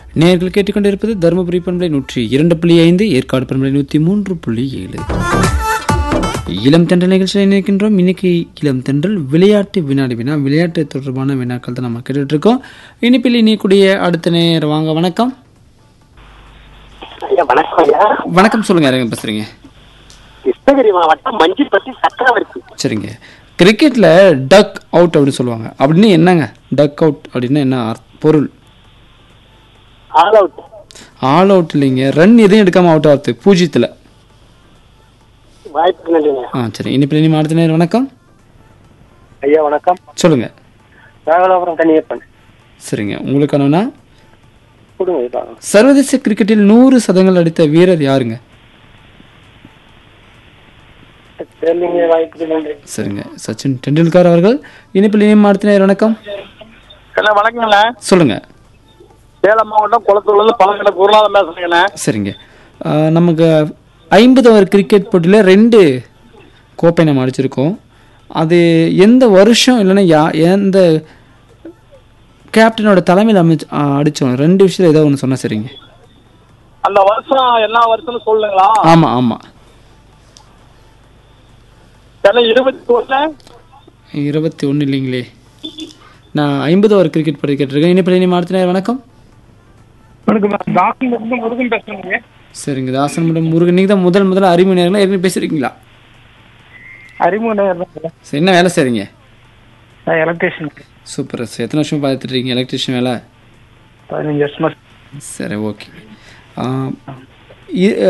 நேர்கள் கேட்டுக்கொண்டிருப்பது தருமபுரி பண்பலை நூற்றி இரண்டு புள்ளி ஐந்து ஏற்காடு பண்பலை நூற்றி மூன்று புள்ளி ஏழு இளம் தென்றல் நிகழ்ச்சியில் நிற்கின்றோம் இன்னைக்கு இளம் தென்றல் விளையாட்டு வினாடி வினா விளையாட்டு தொடர்பான வினாக்கள் தான் நம்ம கேட்டுட்டு இருக்கோம் இனிப்பில் இனிக்கூடிய அடுத்த நேரம் வாங்க வணக்கம் ஐயா வணக்கம் ஐயா வணக்கம் சொல்லுங்க யாருங்க பேசுறீங்க கிருஷ்ணகிரி மாவட்டம் மஞ்சிப்பட்டி சக்கரவர்த்தி சரிங்க கிரிக்கெட்ல டக் அவுட் அப்படின்னு சொல்லுவாங்க அப்படின்னு என்னங்க டக் அவுட் அப்படின்னா என்ன அர்த்- பொருள் ஆல் அவுட் ஆல் அவுட் இல்லைங்க ரன் எதையும் எடுக்காம அவுட் ஆகுது பூஜ்ஜியத்தில் வாய்ப்பு நன்றிங்க ஆ சரி இனிப்பில் இனி அடுத்த நேரம் வணக்கம் ஐயா வணக்கம் சொல்லுங்க ராகலாபுரம் கன்னியப்பன் சரிங்க உங்களுக்கானனா கொடுங்க ஐயா. சர்வதேச கிரிக்கெட்டில் நூறு சதங்கள் அடித்த வீரர் யாருங்க சரிங்க வாய்ப்புக்கு நன்றி சரிங்க சச்சின் டெண்டுல்கர் அவர்கள் இனிப்பில் இனியும் அடுத்த நேரம் வணக்கம் அண்ணா வணக்கங்கண்ணா சொல்லுங்க சேலம் மாவட்டம் குளத்தூர்லேருந்து பழங்கடை குருநாதன் பேசுறேங்கண்ணா சரிங்க ஆ, நமக்கு ஐம்பது ஓவர் கிரிக்கெட் போட்டியில் ரெண்டு கோப்பை நம்ம அடிச்சிருக்கோம் அது எந்த வருஷம் இல்லைன்னா யா எந்த கேப்டனோட தலைமையில் அமைச்சு ஆ, அடிச்சோம் ரெண்டு விஷயம் ஏதோ ஒன்று சொன்னால் சரிங்க அந்த வருஷம் என்ன வருஷம்னு சொல்லுங்களா ஆமாம் ஆமாம் ஏன்னா இருபத்தி ஒன்று இருபத்தி ஒன்று இல்லைங்களே நான் ஐம்பது ஓவர் கிரிக்கெட் படி கேட்டிருக்கேன் இனிப்பில் இனி அடுத்த நேரம் வணக்கம் வணக்கம் டாக்டர் வந்து முருகன் பேசுறேங்க சரிங்க தாசன் மேடம் முருகன் நீங்கள் தான் முதல் முதல்ல அறிமுக நேரங்களா ஏற்கனவே பேசுகிறீங்களா அறிமுகம் சரி என்ன வேலை செய்கிறீங்க எலக்ட்ரிஷியன் சூப்பர் சார் எத்தனை வருஷம் பார்த்துட்டு இருக்கீங்க எலக்ட்ரிஷியன் வேலை பதினஞ்சு வருஷமா சரி ஓகே